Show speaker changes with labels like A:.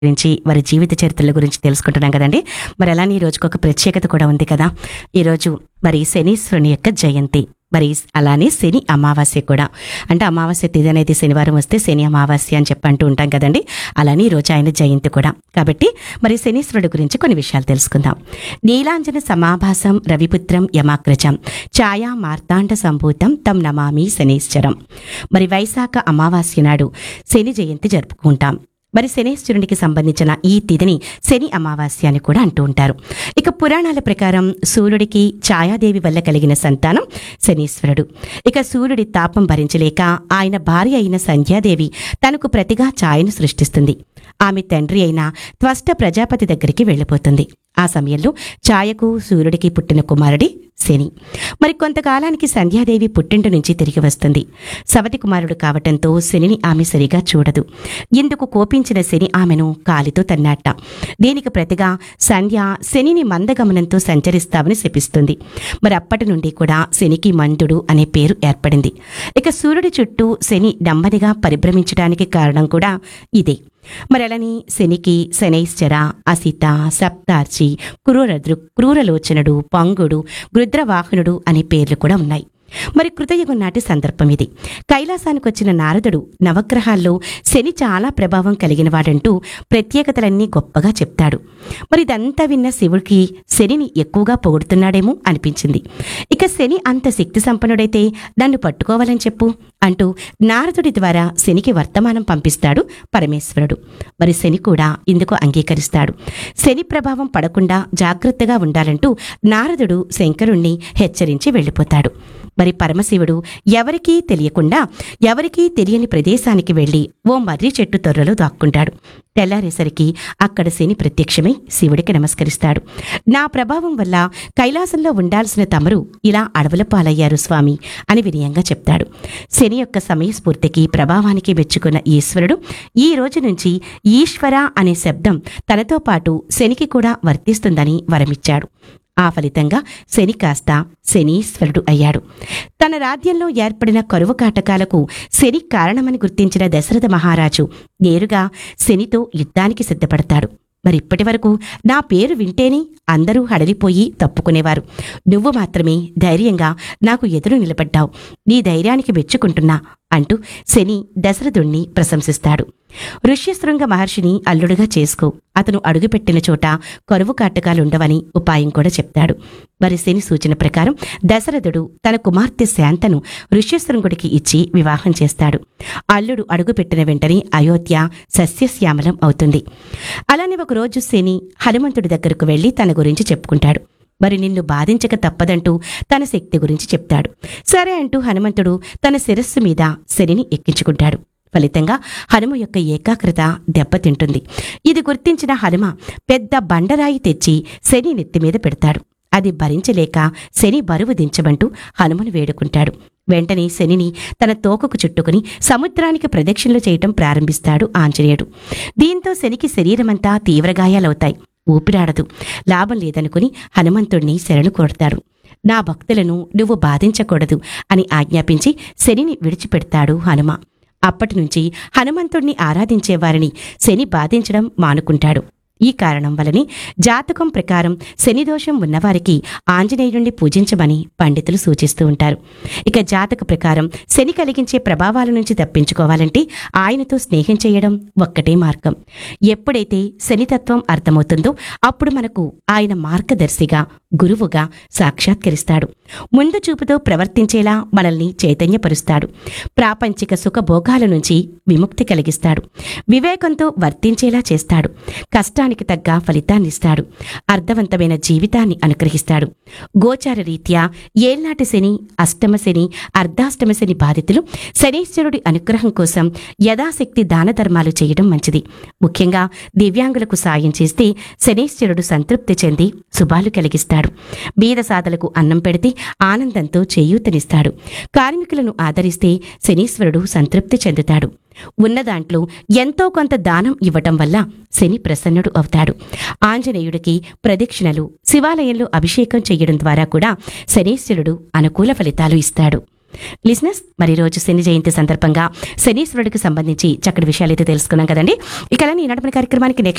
A: గురించి వారి జీవిత చరిత్రల గురించి తెలుసుకుంటున్నాం కదండి మరి అలానే ఈ రోజుకు ఒక ప్రత్యేకత కూడా ఉంది కదా ఈరోజు మరి శనీశ్వరుని యొక్క జయంతి మరి అలానే శని అమావాస్య కూడా అంటే అమావాస్య తిథి అనేది శనివారం వస్తే శని అమావాస్య అని చెప్పి అంటూ ఉంటాం కదండి అలానే ఈ రోజు ఆయన జయంతి కూడా కాబట్టి మరి శనీశ్వరుడు గురించి కొన్ని విషయాలు తెలుసుకుందాం నీలాంజన సమాభాసం రవిపుత్రం యమాగ్రజం ఛాయా మార్తాండ సంభూతం తం నమామి శనీశ్వరం మరి వైశాఖ అమావాస్య నాడు శని జయంతి జరుపుకుంటాం మరి శనేశ్వరునికి సంబంధించిన ఈ తిథిని శని అమావాస్య అని కూడా అంటూ ఉంటారు ఇక పురాణాల ప్రకారం సూర్యుడికి ఛాయాదేవి వల్ల కలిగిన సంతానం శనీశ్వరుడు ఇక సూర్యుడి తాపం భరించలేక ఆయన భార్య అయిన సంధ్యాదేవి తనకు ప్రతిగా ఛాయను సృష్టిస్తుంది ఆమె తండ్రి అయిన త్వష్ట ప్రజాపతి దగ్గరికి వెళ్ళిపోతుంది ఆ సమయంలో ఛాయకు సూర్యుడికి పుట్టిన కుమారుడి శని మరి కొంతకాలానికి సంధ్యాదేవి పుట్టింటి నుంచి తిరిగి వస్తుంది సవతి కుమారుడు కావటంతో శనిని ఆమె సరిగా చూడదు ఇందుకు కోపించిన శని ఆమెను కాలితో తన్నాట దీనికి ప్రతిగా సంధ్య శనిని మందగమనంతో సంచరిస్తావని శపిస్తుంది మరి అప్పటి నుండి కూడా శనికి మందుడు అనే పేరు ఏర్పడింది ఇక సూర్యుడి చుట్టూ శని నెమ్మదిగా పరిభ్రమించడానికి కారణం కూడా ఇదే మరి అలాని శనికి శనైశ్చర అసిత సప్తార్చి క్రూరదృ క్రూరలోచనుడు పంగుడు గృద్రవాహనుడు అనే పేర్లు కూడా ఉన్నాయి మరి కృతయుగం నాటి సందర్భం ఇది కైలాసానికి వచ్చిన నారదుడు నవగ్రహాల్లో శని చాలా ప్రభావం కలిగిన వాడంటూ ప్రత్యేకతలన్నీ గొప్పగా చెప్తాడు మరి ఇదంతా విన్న శివుడికి శనిని ఎక్కువగా పొగుడుతున్నాడేమో అనిపించింది ఇక శని అంత శక్తి సంపన్నుడైతే నన్ను పట్టుకోవాలని చెప్పు అంటూ నారదుడి ద్వారా శనికి వర్తమానం పంపిస్తాడు పరమేశ్వరుడు మరి శని కూడా ఇందుకు అంగీకరిస్తాడు శని ప్రభావం పడకుండా జాగ్రత్తగా ఉండాలంటూ నారదుడు శంకరుణ్ణి హెచ్చరించి వెళ్ళిపోతాడు మరి పరమశివుడు ఎవరికీ తెలియకుండా ఎవరికీ తెలియని ప్రదేశానికి వెళ్లి ఓ మర్రి చెట్టు తొర్రలో దాక్కుంటాడు తెల్లారేసరికి అక్కడ శని ప్రత్యక్షమై శివుడికి నమస్కరిస్తాడు నా ప్రభావం వల్ల కైలాసంలో ఉండాల్సిన తమరు ఇలా అడవుల పాలయ్యారు స్వామి అని వినయంగా చెప్తాడు శని యొక్క సమయస్ఫూర్తికి ప్రభావానికి మెచ్చుకున్న ఈశ్వరుడు ఈ రోజు నుంచి ఈశ్వర అనే శబ్దం తనతో పాటు శనికి కూడా వర్తిస్తుందని వరమిచ్చాడు ఆ ఫలితంగా శని కాస్త శనీశ్వరుడు అయ్యాడు తన రాజ్యంలో ఏర్పడిన కరువు కాటకాలకు శని కారణమని గుర్తించిన దశరథ మహారాజు నేరుగా శనితో యుద్ధానికి సిద్ధపడతాడు మరి ఇప్పటి వరకు నా పేరు వింటేనే అందరూ హడలిపోయి తప్పుకునేవారు నువ్వు మాత్రమే ధైర్యంగా నాకు ఎదురు నిలబడ్డావు నీ ధైర్యానికి మెచ్చుకుంటున్నా అంటూ శని దశరథుణ్ణి ప్రశంసిస్తాడు ఋష్యశృంగ మహర్షిని అల్లుడుగా చేసుకో అతను అడుగుపెట్టిన చోట కరువు కాటకాలుండవని ఉపాయం కూడా చెప్తాడు మరి శని సూచన ప్రకారం దశరథుడు తన కుమార్తె శాంతను ఋష్యశృంగుడికి ఇచ్చి వివాహం చేస్తాడు అల్లుడు అడుగుపెట్టిన వెంటనే అయోధ్య సస్యశ్యామలం అవుతుంది అలానే ఒకరోజు శని హనుమంతుడి దగ్గరకు వెళ్లి తన గురించి చెప్పుకుంటాడు మరి నిన్ను బాధించక తప్పదంటూ తన శక్తి గురించి చెప్తాడు సరే అంటూ హనుమంతుడు తన శిరస్సు మీద శనిని ఎక్కించుకుంటాడు ఫలితంగా హనుమ యొక్క ఏకాగ్రత దెబ్బతింటుంది ఇది గుర్తించిన హనుమ పెద్ద బండరాయి తెచ్చి శని నెత్తి మీద పెడతాడు అది భరించలేక శని బరువు దించమంటూ హనుమను వేడుకుంటాడు వెంటనే శనిని తన తోకకు చుట్టుకుని సముద్రానికి ప్రదక్షిణలు చేయటం ప్రారంభిస్తాడు ఆంజనేయుడు దీంతో శనికి శరీరమంతా తీవ్రగాయాలవుతాయి ఊపిరాడదు లాభం లేదనుకుని హనుమంతుణ్ణి శరణు కోరతాడు నా భక్తులను నువ్వు బాధించకూడదు అని ఆజ్ఞాపించి శనిని విడిచిపెడతాడు హనుమ అప్పటి నుంచి హనుమంతుణ్ణి ఆరాధించే వారిని శని బాధించడం మానుకుంటాడు ఈ కారణం వలని జాతకం ప్రకారం శనిదోషం ఉన్నవారికి ఆంజనేయుడిని పూజించమని పండితులు సూచిస్తూ ఉంటారు ఇక జాతక ప్రకారం శని కలిగించే ప్రభావాల నుంచి తప్పించుకోవాలంటే ఆయనతో స్నేహం చేయడం ఒక్కటే మార్గం ఎప్పుడైతే శనితత్వం అర్థమవుతుందో అప్పుడు మనకు ఆయన మార్గదర్శిగా గురువుగా సాక్షాత్కరిస్తాడు ముందు చూపుతో ప్రవర్తించేలా మనల్ని చైతన్యపరుస్తాడు ప్రాపంచిక సుఖభోగాల నుంచి విముక్తి కలిగిస్తాడు వివేకంతో వర్తించేలా చేస్తాడు కష్టానికి తగ్గ ఫలితాన్నిస్తాడు అర్థవంతమైన జీవితాన్ని అనుగ్రహిస్తాడు గోచార రీత్యా ఏళ్నాటి శని అష్టమ శని అర్ధాష్టమ శని బాధితులు శనీశ్వరుడి అనుగ్రహం కోసం యథాశక్తి దాన ధర్మాలు చేయడం మంచిది ముఖ్యంగా దివ్యాంగులకు సాయం చేస్తే శనీశ్వరుడు సంతృప్తి చెంది శుభాలు కలిగిస్తాడు బీద సాధలకు అన్నం పెడితే ఆనందంతో చేయూతనిస్తాడు కార్మికులను ఆదరిస్తే శనీశ్వరుడు సంతృప్తి చెందుతాడు ఉన్న దాంట్లో ఎంతో కొంత దానం ఇవ్వటం వల్ల శని ప్రసన్నుడు అవుతాడు ఆంజనేయుడికి ప్రదక్షిణలు శివాలయంలో అభిషేకం చేయడం ద్వారా కూడా శనీశ్వరుడు అనుకూల ఫలితాలు ఇస్తాడు లిసినర్స్ మరి ఈ రోజు శని జయంతి సందర్భంగా శనీశ్వరుడికి సంబంధించి చక్కటి విషయాలు అయితే తెలుసుకున్నాం కదండి ఇక అలానే ఈ నడపని కార్యక్రమానికి నెక్స్ట్